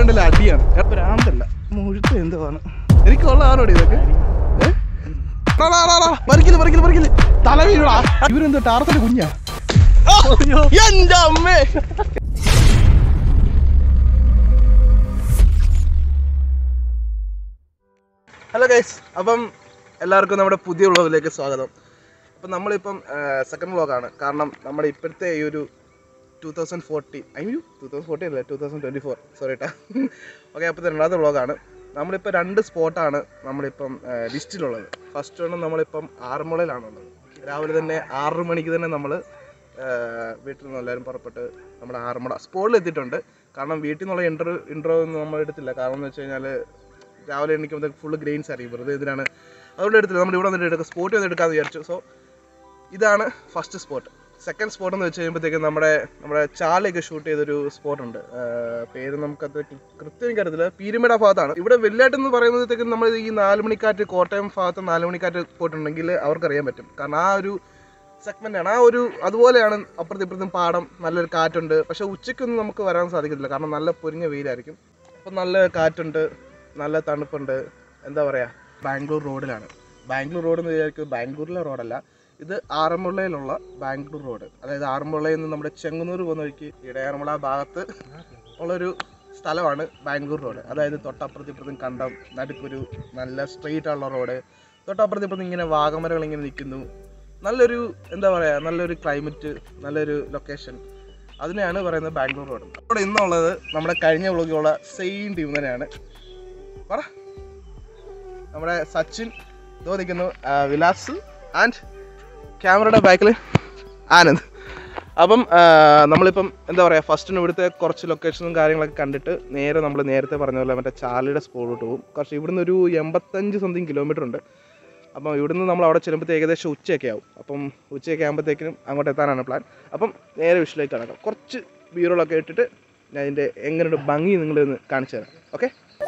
രണ്ടില്ല അടിയാണ് ഞാൻ ഭ്രാന്തല്ല മുഴുത്ത എന്തുവാണ് എനിക്കുള്ള ആരോട് ഇതൊക്കെ ഏ? ഡാ, ഡാ, ഡാ, ഡാ. പറിക്കില്ല പറിക്കില്ല പറിക്കില്ല തല വീഴാ ഇവരെന്ത് ടാർത്തന്റെ കുഞ്ഞാ എന്റെ അമ്മേ ഹലോ ഗൈസ് അപ്പം എല്ലാവർക്കും നമ്മുടെ പുതിയ വ്ളോഗിലേക്ക് സ്വാഗതം അപ്പം നമ്മളിപ്പം സെക്കൻഡ് വ്ളോഗാണ് കാരണം നമ്മുടെ ഇപ്പോഴത്തെ ഈ ഒരു two thousand forty I mean two thousand forty അല്ല two thousand twenty four sorry കേട്ടാ ഓക്കെ അപ്പോൾ രണ്ടാമത്തെ വ്ളോഗാണ് നമ്മളിപ്പോൾ രണ്ട് സ്പോട്ടാണ് നമ്മളിപ്പം ലിസ്റ്റിലുള്ളത് ഫസ്റ്റ് വണ് നമ്മളിപ്പം ആറന്മുളയിലാണുള്ളത് രാവിലെ തന്നെ ആറ് മണിക്ക് തന്നെ നമ്മൾ വീട്ടിൽ നിന്ന് എല്ലാവരും പുറപ്പെട്ട് നമ്മുടെ ആറന്മുള സ്പോട്ടിൽ എത്തിയിട്ടുണ്ട് കാരണം വീട്ടിൽ നിന്നുള്ള ഇൻ്റർവ്യൂ ഇൻ്റർവ്യൂ ഒന്നും നമ്മൾ എടുത്തില്ല കാരണം എന്ന് വെച്ച് കഴിഞ്ഞാൽ രാവിലെ എണീക്കുമ്പോൾ ഫുള്ള് ഗ്രെയിൻസ് ആയിരിക്കും വെറുതെ ഇതിനാണ് അതുകൊണ്ട് എടുത്തില്ല നമ്മൾ ഇവിടെ വന്നിട്ട് എടുക്കുക സ്പോട്ട് വന്നിട്ട് എടുക്കാമെന്ന് വിചാരിച്ചു സോ ഇതാണ് ഫസ്റ്റ് സ്പോട്ട് സെക്കൻഡ് സ്പോട്ട് എന്ന് വെച്ച് കഴിയുമ്പോഴത്തേക്കും നമ്മുടെ നമ്മുടെ ചാലയൊക്കെ ഷൂട്ട് ചെയ്തൊരു സ്പോട്ടുണ്ട് പേര് നമുക്കത് കൃത്യം എനിക്കറിയത്തില്ല പീരുമേട ഭാഗത്താണ് ഇവിടെ വെല്ലാട്ടെന്ന് പറയുമ്പോഴത്തേക്കും നമ്മൾ ഈ നാലുമണിക്കാറ്റ് കോട്ടയം ഭാഗത്ത് നാലുമണിക്കാറ്റ് പോയിട്ടുണ്ടെങ്കിൽ അവർക്കറിയാൻ പറ്റും കാരണം ആ ഒരു സെഗ്മെന്റ് ആണ് ആ ഒരു അതുപോലെയാണ് അപ്പുറത്തും ഇപ്പുറത്തും പാടം നല്ലൊരു കാറ്റുണ്ട് പക്ഷെ ഉച്ചയ്ക്കൊന്നും നമുക്ക് വരാൻ സാധിക്കത്തില്ല കാരണം നല്ല പൊരിഞ്ഞ വെയിലായിരിക്കും അപ്പം നല്ല കാറ്റുണ്ട് നല്ല തണുപ്പുണ്ട് എന്താ പറയുക ബാംഗ്ലൂർ റോഡിലാണ് ബാംഗ്ലൂർ റോഡ് എന്ന് വിചാരിക്കും ബാംഗ്ലൂരിലെ റോഡല്ല ഇത് ആറന്മുളയിലുള്ള ബാംഗ്ലൂർ റോഡ് അതായത് ആറന്മുളയിൽ നിന്ന് നമ്മുടെ ചെങ്ങന്നൂർ പോകുന്ന വഴിക്ക് ഇടയാറന്മുള ഭാഗത്ത് ഉള്ളൊരു സ്ഥലമാണ് ബാംഗ്ലൂർ റോഡ് അതായത് തൊട്ടപ്പുറത്തും ഇപ്പുറത്തും കണ്ടം നടുക്കൊരു നല്ല സ്ട്രെയിറ്റ് ഉള്ള റോഡ് തൊട്ടപ്പുറത്തും ഇപ്പുറത്തും ഇങ്ങനെ വാഗമരകൾ ഇങ്ങനെ നിൽക്കുന്നു നല്ലൊരു എന്താ പറയുക നല്ലൊരു ക്ലൈമറ്റ് നല്ലൊരു ലൊക്കേഷൻ അതിനെയാണ് പറയുന്നത് ബാംഗ്ലൂർ റോഡ് അവിടെ ഇന്നുള്ളത് നമ്മുടെ കഴിഞ്ഞ വ്ളോഗിലുള്ള സെയിം ടീം തന്നെയാണ് പറ നമ്മുടെ സച്ചിൻ ഇതോ നിൽക്കുന്നു ആ, വിലാസ് ആൻഡ് ക്യാമറയുടെ ബാക്കിൽ ആനന്ദ് അപ്പം ആ, നമ്മളിപ്പം എന്താ പറയുക ഫസ്റ്റിന് ഇവിടുത്തെ കുറച്ച് ലൊക്കേഷനും കാര്യങ്ങളൊക്കെ കണ്ടിട്ട് നേരെ നമ്മൾ നേരത്തെ പറഞ്ഞ പോലെ മറ്റേ ചാലിയുടെ സ്പോട്ടിലോട്ട് പോകും കുറച്ച് ഇവിടുന്ന് ഒരു എൺപത്തഞ്ച് സംതിങ് കിലോമീറ്റർ ഉണ്ട് അപ്പം ഇവിടുന്ന് നമ്മൾ അവിടെ ചെല്ലുമ്പോഴത്തെ ഏകദേശം ഉച്ചയൊക്കെ ആവും അപ്പം ഉച്ചയൊക്കെ ആകുമ്പോഴത്തേക്കിനും അങ്ങോട്ട് എത്താനാണ് പ്ലാൻ അപ്പം നേരെ വിഷയിലേക്ക് കടക്കാം കുറച്ച് ബീറുകളൊക്കെ ഇട്ടിട്ട് ഞാൻ അതിൻ്റെ എങ്ങനെയുണ്ട് ഭംഗി നിങ്ങളൊന്ന് കാണിച്ചു തരാം ഓക്കെ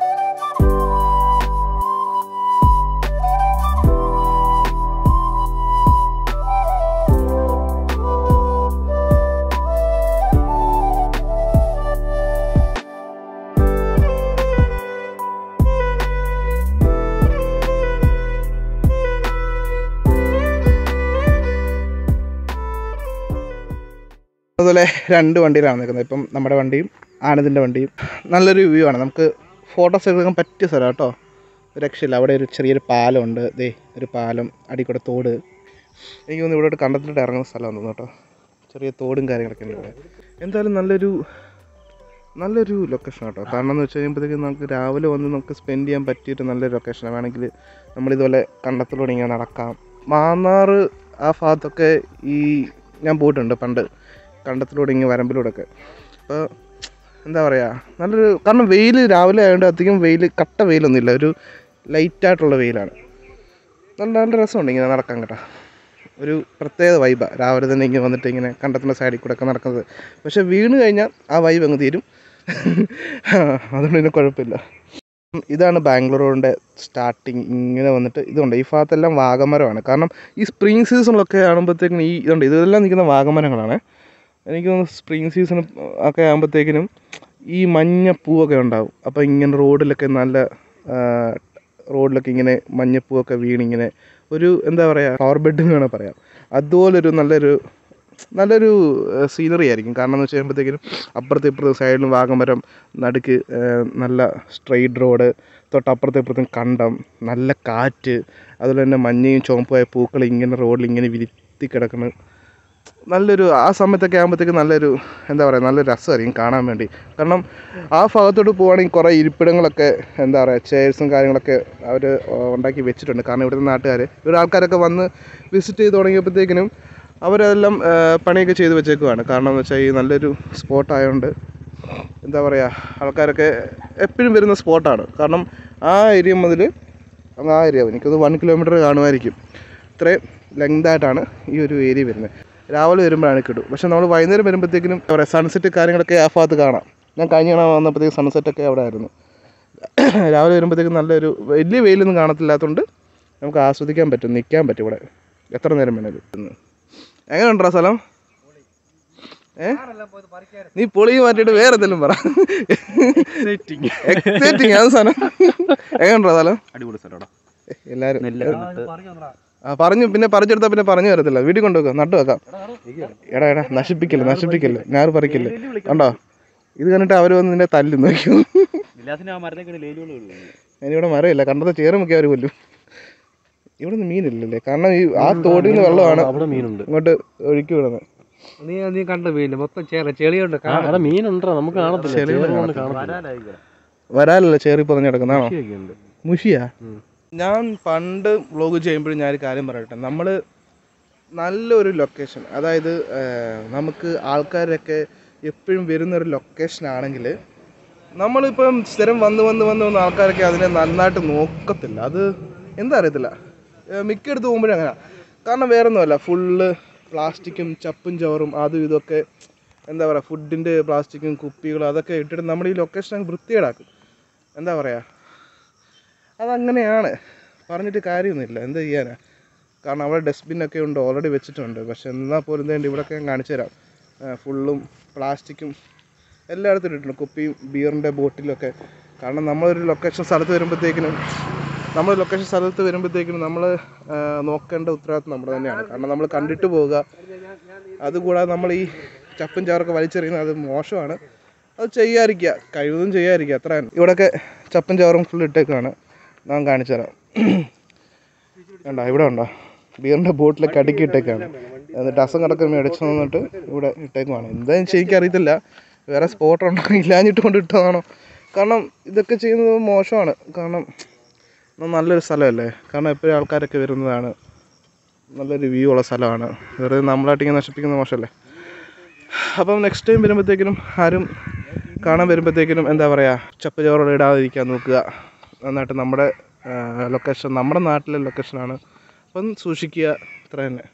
അതുപോലെ രണ്ട് വണ്ടിയിലാണ് നിൽക്കുന്നത് ഇപ്പം നമ്മുടെ വണ്ടിയും ആനന്ദിൻ്റെ വണ്ടിയും നല്ലൊരു വ്യൂ ആണ് നമുക്ക് ഫോട്ടോസ് എടുക്കാൻ പറ്റിയ സ്ഥലം കേട്ടോ ഒരു രക്ഷയില്ല അവിടെ ഒരു ചെറിയൊരു പാലമുണ്ട് ദേ ഒരു പാലം അടിക്കൂടെ തോട് എനിക്ക് തോന്നുന്നു ഇവിടെ കണ്ടത്തിലോട്ട് ഇറങ്ങുന്ന സ്ഥലമാണ് തോന്നുന്നു കേട്ടോ ചെറിയ തോടും കാര്യങ്ങളൊക്കെ ഉണ്ട് ഇവിടെ എന്തായാലും നല്ലൊരു നല്ലൊരു ലൊക്കേഷൻ കേട്ടോ കാരണം എന്ന് വെച്ച് കഴിയുമ്പോഴത്തേക്കും നമുക്ക് രാവിലെ വന്ന് നമുക്ക് സ്പെൻഡ് ചെയ്യാൻ പറ്റിയിട്ട് നല്ലൊരു ലൊക്കേഷനാണ് വേണമെങ്കിൽ നമ്മളിതുപോലെ കണ്ടത്തിലൂടെ ഇങ്ങനെ നടക്കാം മാന്നാർ ആ ഭാഗത്തൊക്കെ ഈ ഞാൻ പോയിട്ടുണ്ട് പണ്ട് കണ്ടത്തിലൂടെ ഇങ്ങനെ വരമ്പിലൂടെ ഒക്കെ അപ്പോൾ എന്താ പറയുക നല്ലൊരു കാരണം വെയിൽ രാവിലെ ആയതുകൊണ്ട് അധികം വെയിൽ കട്ട വെയിലൊന്നുമില്ല ഒരു ലൈറ്റായിട്ടുള്ള വെയിലാണ് നല്ല നല്ല രസമുണ്ട് ഇങ്ങനെ നടക്കാൻ കേട്ടോ ഒരു പ്രത്യേക വൈബാണ് രാവിലെ തന്നെ ഇങ്ങനെ വന്നിട്ട് ഇങ്ങനെ കണ്ടത്തിൻ്റെ സൈഡിൽ കൂടെ ഒക്കെ നടക്കുന്നത് പക്ഷെ വീണ് കഴിഞ്ഞാൽ ആ വൈബ് അങ്ങ് തീരും അതുകൊണ്ട് പിന്നെ കുഴപ്പമില്ല ഇതാണ് ബാംഗ്ലൂർ റോഡിൻ്റെ സ്റ്റാർട്ടിങ് ഇങ്ങനെ വന്നിട്ട് ഇതുണ്ട് ഈ ഭാഗത്തെല്ലാം വാഗമരമാണ് കാരണം ഈ സ്പ്രിങ് സീസണിലൊക്കെ ആകുമ്പോഴത്തേക്കിനും ഈ ഇതുണ്ട് ഇതെല്ലാം നിൽക്കുന്ന വാഗമരങ്ങളാണ് എനിക്ക് തോന്നുന്നു സ്പ്രിങ് സീസൺ ഒക്കെ ആകുമ്പോഴത്തേക്കിനും ഈ മഞ്ഞ പൂവൊക്കെ ഉണ്ടാവും അപ്പോൾ ഇങ്ങനെ റോഡിലൊക്കെ നല്ല ആ, റോഡിലൊക്കെ ഇങ്ങനെ മഞ്ഞപ്പൂവൊക്കെ വീണിങ്ങനെ ഒരു എന്താ പറയുക ഫ്ലവർ ബെഡ് എന്ന് വേണമെങ്കിൽ പറയാം അതുപോലൊരു നല്ലൊരു നല്ലൊരു സീനറി ആയിരിക്കും കാരണം എന്ന് വെച്ച് കഴിയുമ്പോഴത്തേക്കിനും അപ്പുറത്തെ ഇപ്പുറത്തെ സൈഡിലും വാഗമരം നടുക്ക് ആ, നല്ല സ്ട്രെയിറ്റ് റോഡ് തൊട്ടപ്പുറത്തെ ഇപ്പുറത്തും കണ്ടം നല്ല കാറ്റ് അതുപോലെ തന്നെ മഞ്ഞയും ചുവപ്പുമായ പൂക്കൾ ഇങ്ങനെ റോഡിൽ ഇങ്ങനെ വിരിത്തി കിടക്കുന്നു നല്ലൊരു ആ സമയത്തൊക്കെ ആകുമ്പോഴത്തേക്ക് നല്ലൊരു എന്താ പറയുക നല്ലൊരു രസമായിരിക്കും കാണാൻ വേണ്ടി കാരണം ആ ഭാഗത്തോട്ട് പോവുകയാണെങ്കിൽ കുറേ ഇരിപ്പിടങ്ങളൊക്കെ എന്താ പറയുക ചെയർസും കാര്യങ്ങളൊക്കെ അവർ ഉണ്ടാക്കി വെച്ചിട്ടുണ്ട് കാരണം ഇവിടുത്തെ നാട്ടുകാർ ഇവിടെ ആൾക്കാരൊക്കെ വന്ന് വിസിറ്റ് ചെയ്ത് തുടങ്ങിയപ്പോഴത്തേക്കിനും അവരെല്ലാം ആ, പണിയൊക്കെ ചെയ്ത് വെച്ചേക്കുവാണ് കാരണം എന്ന് വെച്ചാൽ ഈ നല്ലൊരു സ്പോട്ട് ആയതുകൊണ്ട് എന്താ പറയുക ആൾക്കാരൊക്കെ എപ്പോഴും വരുന്ന സ്പോട്ടാണ് കാരണം ആ ഏരിയ മുതൽ അങ്ങ് ആ ഏരിയ എനിക്കത് വൺ കിലോമീറ്റർ കാണുമായിരിക്കും ഇത്രയും ലെങ്തായിട്ടാണ് ഈ ഒരു ഏരിയ വരുന്നത് രാവിലെ വരുമ്പോഴാണ് കിട്ടും പക്ഷെ നമ്മൾ വൈകുന്നേരം വരുമ്പോഴത്തേക്കിനും എന്താ പറയുക സൺസെറ്റ് കാര്യങ്ങളൊക്കെ ആ ഭാഗത്ത് കാണാം ഞാൻ കഴിഞ്ഞ തവണ വന്നപ്പോഴത്തേക്ക് സൺസെറ്റൊക്കെ അവിടെ ആയിരുന്നു രാവിലെ വരുമ്പോഴത്തേക്കും നല്ലൊരു വലിയ വെയിലൊന്നും കാണത്തില്ലാത്തതുകൊണ്ട് നമുക്ക് ആസ്വദിക്കാൻ പറ്റും നിൽക്കാൻ പറ്റും ഇവിടെ എത്ര നേരം വേണേലും എങ്ങനെയുണ്ടോ സ്ഥലം ഏ നീ പൊളി മാറ്റിയിട്ട് വേറെ എന്തെങ്കിലും പറ എക്സൈറ്റിങ് അത് സാധനം എങ്ങനെയുണ്ടോ സ്ഥലം അടിപൊളി സ്ഥലമാടാ എല്ലാരും നെല്ലൊക്കെ നട്ട് ആ പറഞ്ഞു പിന്നെ പറിച്ചെടുത്താൽ പിന്നെ പറഞ്ഞു വരത്തില്ല വീട്ടിൽ കൊണ്ടുവെക്കാം നട്ടു വെക്കാം എടാ എടാ നശിപ്പിക്കില്ല നശിപ്പിക്കില്ല ഞാൻ പറിക്കില്ല കണ്ടോ ഇത് കണ്ടിട്ട് അവർ വന്ന് നിന്നെ തല്ലു നോക്കിയോ വിലാസിന് ആ മരത്തേക്കാണ് ലേലുകൾ ഞാനിവിടെ മരമില്ല കണ്ടത് ചേറുമൊക്കെ അവർ കൊല്ലും ഇവിടെ നിന്ന് മീനില്ലല്ലേ കാരണം ഈ ആ തോടിൽ നിന്ന് വെള്ളമാണ് അവിടെ മീനുണ്ട് ഇങ്ങോട്ട് ഒഴുക്കി വിടുന്നത് നീ നീ കണ്ട മീന് മൊത്തം ചേര ചെളിയുണ്ട് അവിടെ മീനുണ്ടോ നമുക്ക് കാണത്തില്ല ചെളികൾ ചേറുകൊണ്ട് കാണത്തില്ല വരാലല്ലോ ചേറി പറഞ്ഞെടുക്കുന്നതാണോ കൃഷിയൊക്കെയുണ്ട് മുഷിയാ ഉം. ഞാൻ പണ്ട് വ്ളോഗ് ചെയ്യുമ്പോഴും ഞാനൊരു കാര്യം പറയട്ടെ നമ്മൾ നല്ലൊരു ലൊക്കേഷൻ അതായത് ആ, നമുക്ക് ആൾക്കാരൊക്കെ എപ്പോഴും വരുന്ന ഒരു ലൊക്കേഷൻ ആണെങ്കിൽ നമ്മളിപ്പം സ്ഥിരം വന്ന് വന്ന് വന്ന് വന്ന് ആൾക്കാരൊക്കെ അതിനെ നന്നായിട്ട് നോക്കത്തില്ല അത് എന്താ അറിയത്തില്ല ഏ, മിക്കയിടത്ത് പോകുമ്പോഴും അങ്ങനെ കാരണം വേറെ ഒന്നുമല്ല ഫുള്ള് പ്ലാസ്റ്റിക്കും ചപ്പും ചവറും അതും ഇതൊക്കെ എന്താ പറയുക ഫുഡിൻ്റെ പ്ലാസ്റ്റിക്കും കുപ്പികളും അതൊക്കെ ഇട്ടിട്ട് നമ്മുടെ ഈ ലൊക്കേഷൻ അങ്ങ് വൃത്തികേടാക്കും എന്താ പറയുക അതങ്ങനെയാണ് പറഞ്ഞിട്ട് കാര്യമൊന്നുമില്ല എന്താ ചെയ്യാനാ കാരണം അവിടെ ഡസ്റ്റ്ബിന്നൊക്കെ ഉണ്ട് ഓൾറെഡി വെച്ചിട്ടുണ്ട് പക്ഷെ എന്നാൽ പോലും വേണ്ടി ഇവിടെയൊക്കെ ഞാൻ കാണിച്ചു തരാം ഫുള്ളും പ്ലാസ്റ്റിക്കും എല്ലായിടത്തും ഇട്ടിട്ടുണ്ട് കുപ്പിയും ബിയറിൻ്റെ ബോട്ടിലൊക്കെ കാരണം നമ്മളൊരു ലൊക്കേഷൻ സ്ഥലത്ത് വരുമ്പോഴത്തേക്കിനും നമ്മൾ ലൊക്കേഷൻ സ്ഥലത്ത് വരുമ്പോഴത്തേക്കിനും നമ്മൾ നോക്കേണ്ട ഉത്തരവാദിത്വം നമ്മുടെ തന്നെയാണ് കാരണം നമ്മൾ കണ്ടിട്ട് പോവുക അതുകൂടാതെ നമ്മൾ ഈ ചപ്പും ചാറൊക്കെ വലിച്ചെറിയുന്നത് അത് മോശമാണ് അത് ചെയ്യാതിരിക്കുക കഴിവതും ചെയ്യാതിരിക്കുക അത്ര തന്നെ ഇവിടെയൊക്കെ ചപ്പും ചാറും ഫുൾ ഇട്ടേക്കാണ് ഞാൻ കാണിച്ചു തരാം കണ്ടോ ഇവിടെ ഉണ്ടോ ബിയറിൻ്റെ ബോട്ടിലൊക്കെ അടുക്കി ഇട്ടേക്കാണ് എന്നിട്ട് അസം കിടക്കുന്ന മേടിച്ചു തന്നിട്ട് ഇവിടെ ഇട്ടേക്കുവാണ് എന്താണെന്ന് വെച്ചാൽ എനിക്കറിയത്തില്ല വേറെ സ്പോട്ട് ഉണ്ടോ ഇല്ലാഞ്ഞിട്ട് കൊണ്ട് ഇട്ടതാണോ കാരണം ഇതൊക്കെ ചെയ്യുന്നത് മോശമാണ് കാരണം ഇത് നല്ലൊരു സ്ഥലമല്ലേ കാരണം എപ്പോഴും ആൾക്കാരൊക്കെ വരുന്നതാണ് നല്ലൊരു വ്യൂ ഉള്ള സ്ഥലമാണ് വെറുതെ നമ്മളായിട്ട് ഇങ്ങനെ നശിപ്പിക്കുന്നത് മോശമല്ലേ അപ്പം നെക്സ്റ്റ് ടൈം വരുമ്പോഴത്തേക്കിനും ആരും കാണാൻ വരുമ്പോഴത്തേക്കിനും എന്താ പറയുക ചപ്പ് ചോറോടെ ഇടാതിരിക്കാൻ നോക്കുക നന്നായിട്ട് നമ്മുടെ ലൊക്കേഷൻ നമ്മുടെ നാട്ടിലെ ലൊക്കേഷനാണ് അപ്പം സൂക്ഷിക്കുക ഇത്ര തന്നെ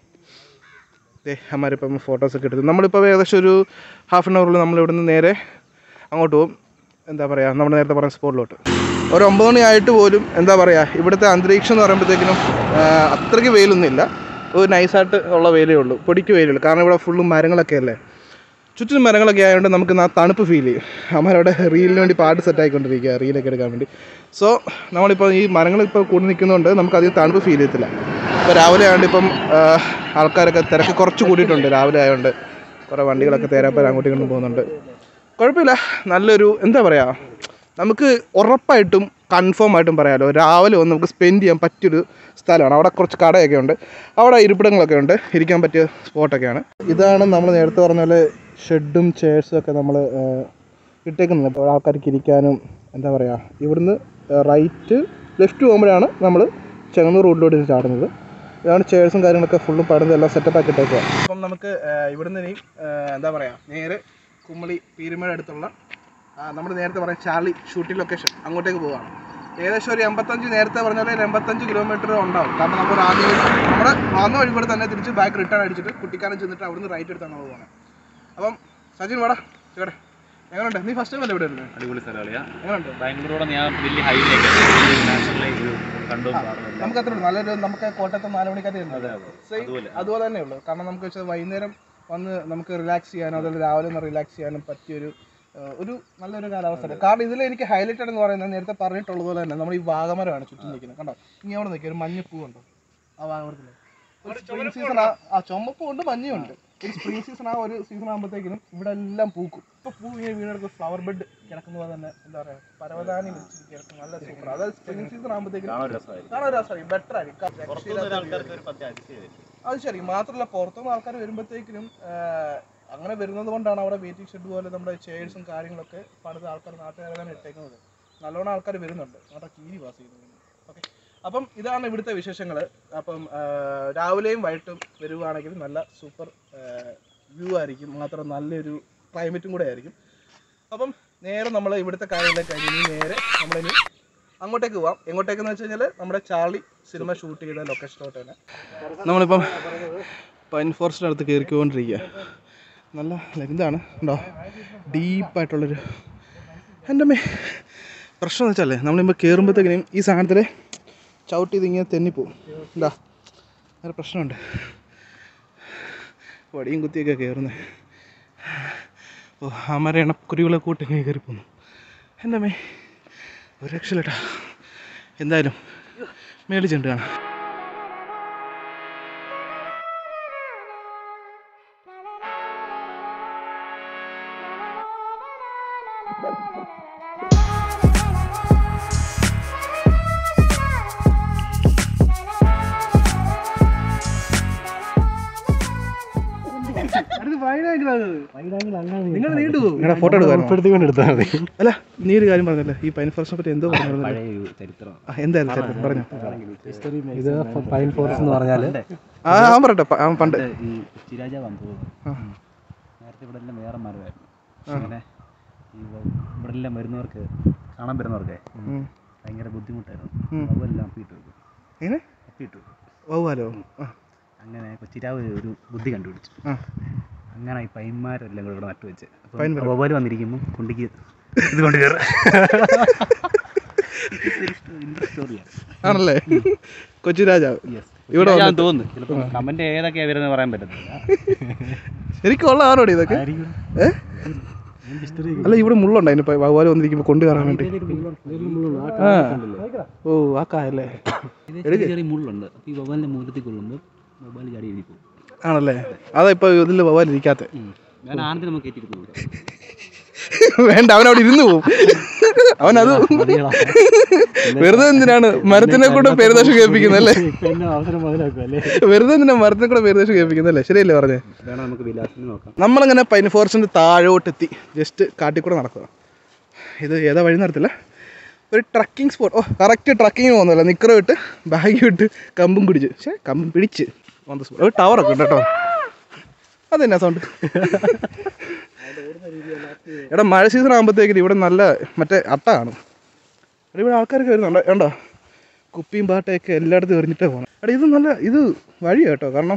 ദേ അമ്മാരിപ്പം ഫോട്ടോസൊക്കെ എടുത്തു നമ്മളിപ്പോൾ ഏകദേശം ഒരു ഹാഫ് ആൻ അവറിൽ നമ്മൾ ഇവിടുന്ന് നേരെ അങ്ങോട്ട് പോകും എന്താ പറയുക നമ്മൾ നേരത്തെ പറഞ്ഞ സ്പോട്ടിലോട്ട് ഒരു ഒമ്പത് മണി ആയിട്ട് പോലും എന്താ പറയുക ഇവിടുത്തെ അന്തരീക്ഷം എന്ന് പറയുമ്പോഴത്തേക്കിനും ആ, അത്രയ്ക്ക് വെയിലൊന്നുമില്ല ഒരു നൈസായിട്ട് ഉള്ള വെയിലേ ഉള്ളൂ പൊടിക്ക് വെയിലുള്ളൂ കാരണം ഇവിടെ ഫുള്ളും മരങ്ങളൊക്കെ അല്ലേ ചുറ്റിനും മരങ്ങളൊക്കെ ആയതുകൊണ്ട് നമുക്ക് ആ തണുപ്പ് ഫീൽ ചെയ്യും അമ്മരവിടെ റീലിന് വേണ്ടി പാട്ട് സെറ്റ് ആയിക്കൊണ്ടിരിക്കുക റീലൊക്കെ എടുക്കാൻ വേണ്ടി സോ നമ്മളിപ്പോൾ ഈ മരങ്ങൾ ഇപ്പോൾ കൂടി നിൽക്കുന്നതുകൊണ്ട് നമുക്ക് അധികം തണുപ്പ് ഫീൽ ചെയ്യത്തില്ല ഇപ്പോൾ രാവിലെ ആയതുകൊണ്ട് ഇപ്പം ആ, ആൾക്കാരൊക്കെ തിരക്ക് കുറച്ച് കൂടിയിട്ടുണ്ട് രാവിലെ ആയതുകൊണ്ട് കുറേ വണ്ടികളൊക്കെ തേരാപ്പാൽ അങ്ങോട്ടും ഇങ്ങോട്ടും പോകുന്നുണ്ട് കുഴപ്പമില്ല നല്ലൊരു എന്താ പറയുക നമുക്ക് ഉറപ്പായിട്ടും കൺഫേം ആയിട്ടും പറയാമല്ലോ രാവിലെ വന്ന് നമുക്ക് സ്പെൻഡ് ചെയ്യാൻ പറ്റിയൊരു സ്ഥലമാണ് അവിടെ കുറച്ച് കടയൊക്കെ ഉണ്ട് അവിടെ ഇരിപ്പിടങ്ങളൊക്കെ ഉണ്ട് ഇരിക്കാൻ പറ്റിയ സ്പോട്ടൊക്കെയാണ് ഇതാണ് നമ്മൾ നേരത്തെ പറഞ്ഞ പോലെ ഷെഡും ചെയർസും ഒക്കെ നമ്മൾ ഇട്ടേക്കുന്നത് ഇപ്പോൾ ആൾക്കാർക്ക് ഇരിക്കാനും എന്താ പറയുക ഇവിടുന്ന് റൈറ്റ് ലെഫ്റ്റ് പോകുമ്പോഴാണ് നമ്മൾ ചെങ്ങന്നൂർ റോഡിലോട്ട് ചാടുന്നത് ഇതാണ് ചെയർസും കാര്യങ്ങളൊക്കെ ഫുള്ളും പടന്ന് എല്ലാം സെറ്റപ്പ് ആക്കി ഇട്ടേക്കുക അപ്പം നമുക്ക് ഇവിടുന്ന് ഇനി എന്താ പറയുക നേരെ കുമ്മളി പീരുമേട് അടുത്തുള്ള നമ്മൾ നേരത്തെ പറഞ്ഞ ചാർലി ഷൂട്ടിംഗ് ലൊക്കേഷൻ അങ്ങോട്ടേക്ക് പോവുകയാണ് ഏകദേശം ഒരു എൺപത്തഞ്ച് നേരത്തെ പറഞ്ഞ പോലെ ഒരു എൺപത്തഞ്ച് കിലോമീറ്റർ ഉണ്ടാവും കാരണം നമ്മൾ ആദ്യം നമ്മുടെ വന്ന വഴി കൂടെ തന്നെ തിരിച്ച് ബാക്ക് റിട്ടേൺ അടിച്ചിട്ട് കുട്ടിക്കാനം ചെന്നിട്ട് അവിടുന്ന് റൈറ്റ് എടുത്താണ് പോവുകയാണ് അപ്പം സജിൻ വാടാ ചേട്ടാ എങ്ങനെയുണ്ട് നീ ഫസ്റ്റ് ടൈം അല്ലേ ഇവിടെ വരുന്നത് അടിപൊളി സ്ഥലമാളിയാ എങ്ങനെയുണ്ട് ബാംഗ്ലൂരോടെ ഞാൻ വലിയ ഹൈവേക്ക് നാഷണലിലേക്ക് കണ്ടു കാണുന്നില്ല നമുക്ക് അത്ര നല്ലൊരു നമുക്ക് കോട്ടയത്ത് നാല് മണിക്കകത്ത് അതെ വരുന്നത് അതെ Same അതുപോലെ അതുപോലെ തന്നെ ഉള്ളൂ കാരണം നമുക്ക് വെച്ചാൽ വൈകുന്നേരം വന്ന് നമുക്ക് റിലാക്സ് ചെയ്യാനും അതുപോലെ രാവിലെ ഒന്ന് റിലാക്സ് ചെയ്യാനും പറ്റിയൊരു ആ, ഒരു നല്ലൊരു കാലാവസ്ഥ കാരണം ഇതിൽ എനിക്ക് ഹൈലൈറ്റ് എന്ന് പറയുന്നത് നേരത്തെ പറഞ്ഞിട്ടുള്ളത് പോലെ തന്നെ നമ്മൾ ഈ വാഗമരമാണ് ചുറ്റും നിൽക്കുന്നത് കണ്ടോ ഇനി അവിടെ നിൽക്കുക ഒരു മഞ്ഞപ്പൂ ഉണ്ടോ ആ വാഗമരത്തിൽ ഒരു സ്പ്രിംഗ് സീസൺ ആ ചുമപ്പും ഉണ്ട് മഞ്ഞയും ഉണ്ട് ഒരു സ്പ്രിംഗ് സീസൺ ആ ഒരു സീസൺ ആകുമ്പോഴത്തേക്കിനും ഇവിടെ എല്ലാം പൂക്കും ഇപ്പൊ പൂ ഇങ്ങനെ വീണെടുത്ത് ഫ്ലവർ ബെഡ് കിടക്കുന്ന പോലെ തന്നെ എന്താ പറയാ പരവതാനി വെച്ച് കിടക്കും നല്ല സൂപ്പർ അതായത് സ്പ്രിംഗ് സീസൺ ആകുമ്പോഴത്തേക്കിനും കാണാൻ രസമായിരിക്കും കാണാൻ രസമായിരിക്കും ബെറ്റർ ആയിരിക്കും പുറത്തുനിന്ന് ഒരു ആൾക്കാർക്ക് ഒരു പ്രത്യേക അതിശയമായിരിക്കും അത് ശരി മാത്രമല്ല പുറത്തുനിന്ന് ആൾക്കാർ വരുമ്പോഴത്തേക്കിനും അങ്ങനെ വരുന്നത് കൊണ്ടാണ് അവിടെ വെയിറ്റിംഗ് ഷെഡ് പോലെ നമ്മുടെ ചെയർസും കാര്യങ്ങളൊക്കെ പണിത് ആൾക്കാർ നാട്ടുകാരാണ് ഇട്ടേക്കുന്നത് നല്ലോണം ആൾക്കാർ വരുന്നുണ്ട് അവിടെ കീരി പാസ് ചെയ്യുന്നു ഓക്കെ അപ്പം ഇതാണ് ഇവിടുത്തെ വിശേഷങ്ങൾ അപ്പം ആ, രാവിലെയും വൈകിട്ടും വരുവാണെങ്കിൽ നല്ല സൂപ്പർ വ്യൂ ആയിരിക്കും മാത്രം നല്ലൊരു ക്ലൈമറ്റും കൂടെ ആയിരിക്കും അപ്പം നേരെ നമ്മൾ ഇവിടുത്തെ കാര്യങ്ങളിലേക്ക് കഴിഞ്ഞ് ഇനി നേരെ നമ്മളിനി അങ്ങോട്ടേക്ക് പോവാം എങ്ങോട്ടേക്കെന്ന് വെച്ച് കഴിഞ്ഞാൽ നമ്മുടെ ചാർലി സിനിമ ഷൂട്ട് ചെയ്ത ലൊക്കേഷനിലോട്ട് തന്നെ നമ്മളിപ്പം പൈൻ ഫോറസ്റ്റിനടുത്ത് കയറിക്കൊണ്ടിരിക്കുക നല്ല എന്താണ് ഉണ്ടോ ഡീപ്പായിട്ടുള്ളൊരു എൻ്റെ മേ പ്രശ്നം എന്ന് വെച്ചാലേ നമ്മളിപ്പോൾ കയറുമ്പോഴത്തേക്കിനും ഈ സാധനത്തിൽ ചവിട്ടി ഇത് ഇങ്ങനെ തെന്നിപ്പോവും എന്താ വേറെ പ്രശ്നമുണ്ട് വടിയും കുത്തിയൊക്കെ കയറുന്നത് ഓ അമ്മരെ ഇണക്കുരുവികളെ കൂട്ടി ഇങ്ങനെ കയറി പോന്നു എൻ്റെ അമ്മേ ഒരു രക്ഷയില്ലട്ടാ എന്തായാലും മേടിച്ചിട്ടുണ്ട് കാണാം നിങ്ങൾ നീണ്ടു പോകും നിങ്ങളുടെ ഫോട്ടോ എടുക്കാമോ ഉൾപ്പെടുത്തിക്കൊണ്ട് എടുത്താൽ മതി അല്ല നീ ഒരു കാര്യം പറഞ്ഞല്ലേ ഈ പൈൻ ഫോറസ്റ്റിനെ പറ്റി എന്തോ പറഞ്ഞു പഴയ ഒരു ചരിത്രം ആ എന്തായിരുന്നു ചരിത്രം പറഞ്ഞു ഇത് പൈൻ ഫോറസ്റ്റ് എന്ന് പറഞ്ഞാൽ ആ അവൻ പറയട്ടെ പ- അവൻ പണ്ട് ഈ ചിരാജാവ് വന്നു ആ. നേരത്തെ ഇവിടെ എല്ലാം വേറെ മരമായിരുന്നു അങ്ങനെ ഈ വ- ഇവിടെ എല്ലാം വരുന്നവർക്ക് കാണാൻ വരുന്നവർക്ക് ഉം. ഭയങ്കര ബുദ്ധിമുട്ടായിരുന്നു ഉം. അവെല്ലാം അപ്പിയിട്ട് വെക്കും എങ്ങനെ അപ്പിയിട്ട് വെക്കും വവ്വാലോ ആ അങ്ങനെ കൊച്ചിരാവ് ഒരു ബുദ്ധി കണ്ടുപിടിച്ചു ആ അങ്ങനെ ഈ പൈന്മാരെല്ലാം കൂടെ ഇവിടെ നട്ടു വെച്ച് പൈൻ മരം. വവ്വാല് വന്നിരിക്കുമ്പോൾ കുണ്ടിക്ക് ഇത് കൊണ്ട് കയറും സ്റ്റോറിയാണ് ആണല്ലേ കൊച്ചി രാജാവ് യെസ് ഇവിടെ ഞാൻ വന്നിട്ട് തോന്നുന്നു ചിലപ്പോൾ കമന്റ് ഏതൊക്കെയാ വരുന്നത് പറയാൻ പറ്റത്തില്ല എനിക്കുള്ള ആണോടി ഇതൊക്കെ ഏ അല്ല ഇവിടെ മുള്ളുണ്ട് അതിന് വവ്വാല് വന്നിരിക്കുമ്പോൾ കൊണ്ടു കയറാൻ വേണ്ടി ആ ഓ ആ കായല്ലേ ചെറിയ ചെറിയ മുള്ളുണ്ട് അപ്പോൾ ഈ വവ്വാലിൻ്റെ മൂലത്തിൽ കൊള്ളുമ്പോൾ വവ്വാൽ ചാടി എഴുതി പോകും ആണല്ലേ അതാ ഇപ്പൊ ഇതിൽ വവ്വാൽ ഇരിക്കാത്ത ഞാൻ ആനത്തിന് നമുക്ക് കയറ്റിയിട്ട് പോകും വേണ്ട അവൻ അവിടെ ഇരുന്ന് പോവും അവനത് വെറുതെ എന്തിനാണ് മരത്തിനെ കൂടെ പേരുദോഷം കേൾപ്പിക്കുന്നത് അല്ലേ പിന്നെ അവസരം മുതലാക്കും അല്ലേ വെറുതെ എന്തിനാ മരത്തിനെ കൂടെ പേരുദോഷം കേൾപ്പിക്കുന്നത് അല്ലേ ശരിയല്ലേ പറഞ്ഞേ വേണം നമുക്ക് വിലാസിന് നോക്കാം നമ്മളിങ്ങനെ പൈൻ ഫോറസ്റ്റിൻ്റെ താഴോട്ടെത്തി ജസ്റ്റ് കാട്ടിൽ കൂടെ നടക്കുക ഇത് ഏതാ വഴി നടത്തില്ല ഒരു ട്രക്കിംഗ് സ്പോട്ട് ഓ കറക്റ്റ് ട്രക്കിങ് പോകുന്നില്ല നിക്കറും ഇട്ട് ബാഗ് ഇട്ട് കമ്പും പിടിച്ച് പക്ഷേ കമ്പും പിടിച്ച് ഓൺ ദ സ്പോട്ട് ഒരു ടവറൊക്കെ ഉണ്ട് കേട്ടോ അതെന്നാ സൗണ്ട് എടാ മഴ സീസൺ ആകുമ്പോഴത്തേക്കിന് ഇവിടെ നല്ല മറ്റേ അട്ട കാണും എടാ ഇവിടെ ആൾക്കാരൊക്കെ വരുന്നുണ്ട് കണ്ടോ കുപ്പിയും പാട്ടയൊക്കെ എല്ലായിടത്തും എറിഞ്ഞിട്ടേ പോകണം എടാ ഇത് നല്ല ഇത് വഴിയാ കേട്ടോ കാരണം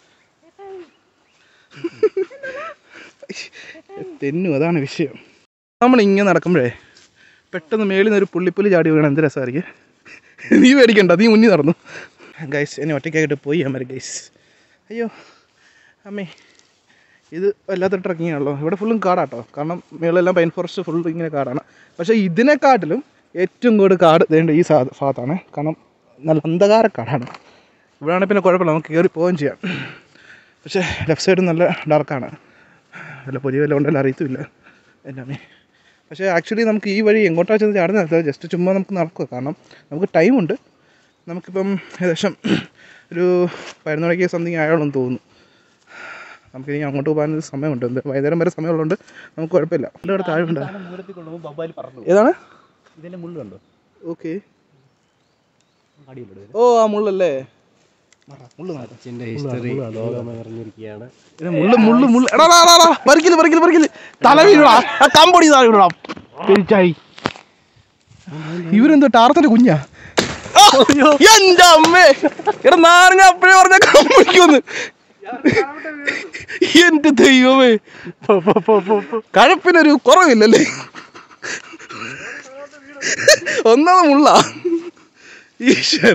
തെന്നും അതാണ് വിഷയം നമ്മൾ ഇങ്ങനെ നടക്കുമ്പോഴേ പെട്ടെന്ന് മേളിൽ നിന്ന് ഒരു പുള്ളിപ്പുലി ചാടി വീണ എന്ത് രസമായിരിക്കും നീ പേടിക്കണ്ട നീ മുന്നിൽ നടന്നു ഗൈസ് എന്നെ ഒറ്റയ്ക്കായിട്ട് പോയി അമ്മ ഗൈസ് അയ്യോ അമ്മേ ഇത് വല്ലാത്ത ട്രക്കിംഗ് ആണല്ലോ ഇവിടെ ഫുള്ളും കാടാട്ടോ കാരണം മേളെല്ലാം പൈൻ ഫോറസ്റ്റ് ഫുൾ ഇങ്ങനെ കാടാണ് പക്ഷേ ഇതിനെക്കാട്ടിലും ഏറ്റവും കൂടുതൽ കാട് വേണ്ട ഈ സാ ഭാഗത്താണ് കാരണം നല്ല അന്ധകാര കാടാണ് ഇവിടെയാണെങ്കിൽ പിന്നെ കുഴപ്പമില്ല നമുക്ക് കയറി പോവുകയും ചെയ്യാം പക്ഷേ ലെഫ്റ്റ് സൈഡ് നല്ല ഡാർക്കാണ് വല്ല പുതിയ വല്ല ഉണ്ടല്ലോ അറിയത്തുമില്ല എൻ്റെ അമ്മേ പക്ഷേ ആക്ച്വലി നമുക്ക് ഈ വഴി എങ്ങോട്ടാ ചെന്ന് ചാടുന്നത് ജസ്റ്റ് ചുമ്മാ നമുക്ക് നടക്കുക കാരണം നമുക്ക് ടൈമുണ്ട് നമുക്കിപ്പം ഏകദേശം ഒരു പതിനൊന്ന് മണിക്ക് സംതിങ് ആയോളെന്ന് തോന്നുന്നു നമുക്കിനി അങ്ങോട്ട് പോകാൻ സമയമുണ്ട് എന്ത് വൈകുന്നേരം വരെ സമയമുള്ളതുകൊണ്ട് നമുക്ക് കുഴപ്പമില്ല എൻ്റെ അവിടെ താഴെയുണ്ട് മൂലത്തിൽ കൊള്ളുമ്പോൾ വവ്വാൽ പറന്നു ഏതാണ് ഇതിൻ്റെ മുള്ളുണ്ടോ ഓക്കെ അടിയിലിടും ഓ ആ മുള്ളല്ലേ മുള്ളു നോക്കാം അച്ഛൻ്റെ ഹിസ്റ്ററി ലോകം അറിഞ്ഞിരിക്കുകയാണ് ഇത് മുള്ളു മുള്ളു മുള്ളു എടാ എടാ, എടാ, എടാ, പറിക്കില്ല പറിക്കില്ല പറിക്കില്ല തല വീഴാ ആ കമ്പൊടി താഴെ വീഴാ പെരിച്ചായി ഇവരെന്തോ ടാർത്തന്റെ കുഞ്ഞാ എന്റെ അമ്മേ എടാ നാരങ്ങ അപ്പഴേ പറഞ്ഞ കമ്പടിക്കൊന്ന് എന്റെ ദൈവമേ കഴപ്പിനൊരു കുറവില്ലല്ലേ ഒന്നാമത് മുള്ള ഈശ്വര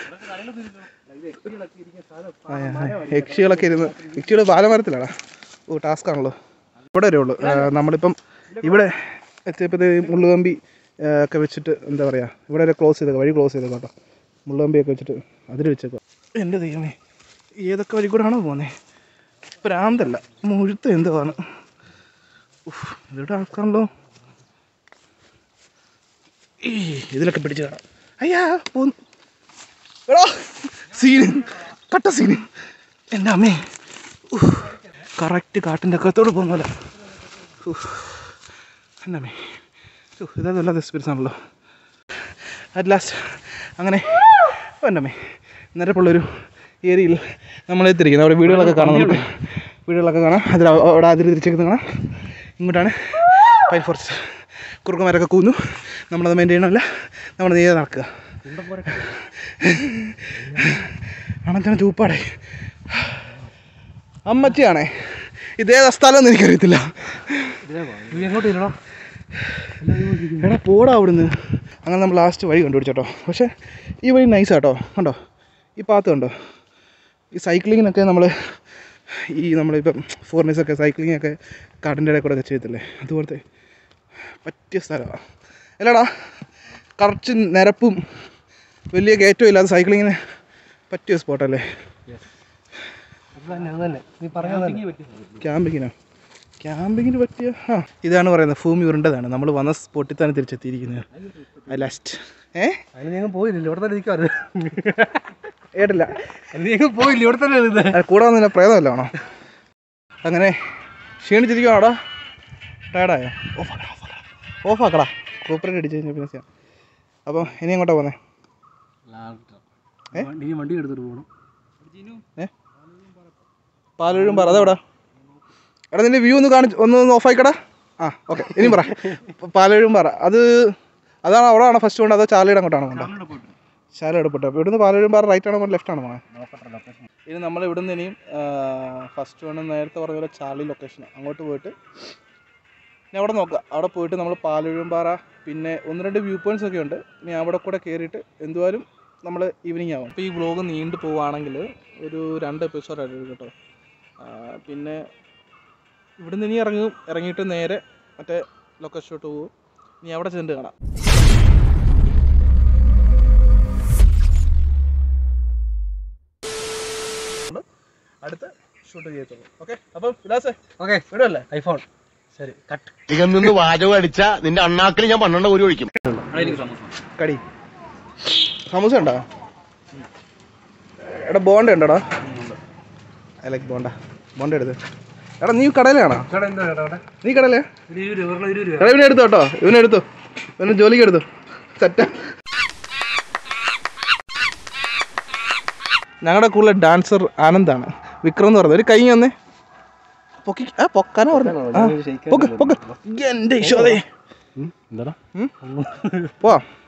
ആ, ആ, യക്ഷികളൊക്കെ ഇരുന്ന് യക്ഷികൾ പാലമരത്തിലാടാ ഓ ടാസ്ക് ആണല്ലോ ഇവിടെ വരെ ഉള്ളൂ ആ, നമ്മളിപ്പം ഇവിടെ എത്തിയപ്പോഴത്തേ മുള്ളുകമ്പി ആ, ഒക്കെ വെച്ചിട്ട് എന്താ പറയുക ഇവിടെ വരെ ക്ലോസ് ചെയ്തേക്കാം വഴി ക്ലോസ് ചെയ്തേക്കാം കേട്ടോ മുള്ളുകമ്പിയൊക്കെ വെച്ചിട്ട് അതിൽ വെച്ചേക്കാം എൻ്റെ ദൈവമേ ഏതൊക്കെ വഴി കൂടാണോ പോകുന്നത് പ്രാന്തല്ല മുഴുത്ത എന്തുവാണ് ഉഫ്, ഇതൊരു ടാസ്കാണല്ലോ ഈ ഇതിലൊക്കെ പിടിച്ച് കാണാം അയ്യാ പോന്നു എടാ സീന് കട്ട സീന് എൻ്റെ അമ്മേ കറക്റ്റ് കാട്ടിൻ്റെ അകത്തോട് പോകുന്ന പോലെ ഉഫ്. എൻ്റെ അമ്മേ ഉഫ്, ഇതത് വല്ലാത്ത എക്സ്പീരിയൻസ് ആണല്ലോ അറ്റ് ലാസ്റ്റ് അങ്ങനെ ഓ, എൻ്റെ അമ്മേ നിരപ്പുള്ളൊരു ഏരിയയിൽ നമ്മൾ എത്തിയിരിക്കുന്നത് അവിടെ വീടുകളൊക്കെ കാണാം നമുക്ക് വീടുകളൊക്കെ കാണാം അതിൽ അവ- അവിടെ അതിൽ തിരിച്ചേക്കുന്നത് കാണാം ഇങ്ങോട്ടാണ് പൈൻ ഫോറസ്റ്റ് കുറുക്കന്മാരൊക്കെ കൂന്നു നമ്മളത് മെയിൻ ചെയ്യണമല്ല നമ്മൾ നേരെ നടക്കുക അണച്ചണ ചൂപ്പാടെ അമ്മച്ചിയാണേ ഇതേതാ സ്ഥലം എന്ന് എനിക്കറിയത്തില്ല എങ്ങോട്ട് ഇല്ലടാ എടാ പോടാ അവിടുന്ന് അങ്ങനെ നമ്മൾ ലാസ്റ്റ് വഴി കണ്ടുപിടിച്ചോട്ടോ പക്ഷേ ഈ വഴി നൈസാട്ടോ കണ്ടോ ഈ പാത്ത് കണ്ടോ ഈ സൈക്ലിങ്ങിനൊക്കെ നമ്മൾ ഈ നമ്മളിപ്പം ഫോറിനേഴ്സൊക്കെ സൈക്ലിംഗ് ഒക്കെ കാടിൻ്റെ ഇടയിൽ കൂടെ ഒക്കെ ചെയ്യത്തില്ലേ അതുപോലത്തെ പറ്റിയ സ്ഥലമാണ് അല്ലടാ കറച്ച് നിരപ്പും വലിയ കയറ്റവും ഇല്ലാതെ സൈക്ലിങ്ങിന് പറ്റിയ സ്പോട്ടല്ലേ അത് തന്നെ അത് തന്നെ നീ പറഞ്ഞത് തന്നെ ക്യാമ്പിങ്ങിനോ ക്യാമ്പിങ്ങിന് പറ്റിയ ആ ഇതാണ് പറയുന്നത് ഭൂമി ഉരുണ്ടതാണ് നമ്മൾ വന്ന സ്പോട്ടിൽ തന്നെ തിരിച്ചെത്തിയിരിക്കുന്നത് ലാസ്റ്റ് ഏ അതിന് നീ അങ്ങ് പോയില്ല ഇവിടെ തന്നെ ഇരിക്കുവായിരുന്നു ഏട്ടില്ല നീ അങ്ങ് പോയില്ല ഇവിടെ തന്നെ ഇരുന്ന് അത് കൂടെ വന്നില്ല പ്രേതമല്ലോ ആണോ അങ്ങനെ ക്ഷീണിച്ചിരിക്കുവാണോടാ ടയർഡായോ ഓഫാക്കടാ ഓഫാക്കടാ ഓഫാക്കടാ കൂപ്പറൊക്കെ അടിച്ച് കഴിഞ്ഞാൽ പിന്നെ ചെയ്യാം അപ്പോൾ ഇനി എങ്ങോട്ടാ പോകുന്നത് നീ വണ്ടി എടുത്തിട്ട് പോകണം ഏ പാലൊഴും പറ അതെവിടാ എടാ നിന്റെ വ്യൂ ഒന്ന് കാണിച്ച് ഒന്ന് ഒന്ന് ഓഫായിക്കടാ ആ ഓക്കെ ഇനിയും പറ പാലൊഴും പറ അത് അതാണ് അവിടെ ആണോ ഫസ്റ്റ് കൊണ്ട് അതോ ചാലയുടെ അങ്ങോട്ടാണോ കൊണ്ടോ ചാല എടുപ്പട്ടോ അപ്പോൾ ഇവിടുന്ന് പാലൊഴും പാറ റൈറ്റ് ആണോ ലെഫ്റ്റ് ആണോ പോണേ ഇനി നമ്മൾ ഇവിടുന്ന് ഇനിയും ഫസ്റ്റ് വണ് നേരത്തെ പറഞ്ഞ പോലെ ചാർലി ലൊക്കേഷൻ അങ്ങോട്ട് പോയിട്ട് ഇനി അവിടെ നോക്കാം അവിടെ പോയിട്ട് നമ്മൾ പാലൊഴുമ്പാറ പിന്നെ ഒന്ന് രണ്ട് വ്യൂ പോയിന്റ്സ് ഒക്കെ ഉണ്ട് ഇനി അവിടെ കൂടെ കയറിയിട്ട് എന്തുവാലും നമ്മൾ ഈവനിങ് ആവും അപ്പോൾ ഈ വ്ലോഗ് നീണ്ടു പോവുകയാണെങ്കിൽ ഒരു രണ്ട് എപ്പിസോഡ് ആയിട്ട് കേട്ടോ ആ, പിന്നെ ഇവിടുന്ന് ഇനി ഇറങ്ങും ഇറങ്ങിയിട്ട് നേരെ മറ്റേ ലൊക്കേഷനോട്ട് പോകും ഇനി അവിടെ ചെന്നിട്ട് കാണാം അടുത്ത ഷൂട്ട് ചെയ്യത്തുള്ളൂ ഓക്കെ അപ്പം വിലാസേ ഓക്കെ വിടുമല്ലേ ഐഫോൺ ശരി കട്ട് അധികം നിന്ന് വാചകം അടിച്ച നിന്റെ അണ്ണാക്കിൽ ഞാൻ പന്ത്രണ്ട് കോരി ഒഴിക്കും കടി സമൂസ ഉണ്ടോ എടാ ബോണ്ട ഉണ്ടോടാ ഐ ലൈക്ക് ബോണ്ട ബോണ്ട എടുത്ത് എടാ നീ കടയിലാണോ ചേട്ടാ എന്താ ചേട്ടാ അവിടെ നീ കടയിലേ ഒരു ഇരുപത് രൂപ ഒരെണ്ണം ഇരുപത് രൂപ എടാ ഇവനെ എടുത്തോ കേട്ടോ ഇവനെ എടുത്തു ഇവനെ ജോലിക്ക് എടുത്തു സെറ്റാ ഞങ്ങളുടെ കൂടുതൽ ഡാൻസർ ആനന്ദാണ് വിക്രം എന്ന് പറയുന്നത് ഒരു കൈ വന്നേ പൊക്കി ആ പൊക്കാനാ പറഞ്ഞു ആ പൊക്ക് പൊക്ക് എൻ്റെ ഈശോദേ എന്താടാ പോവാം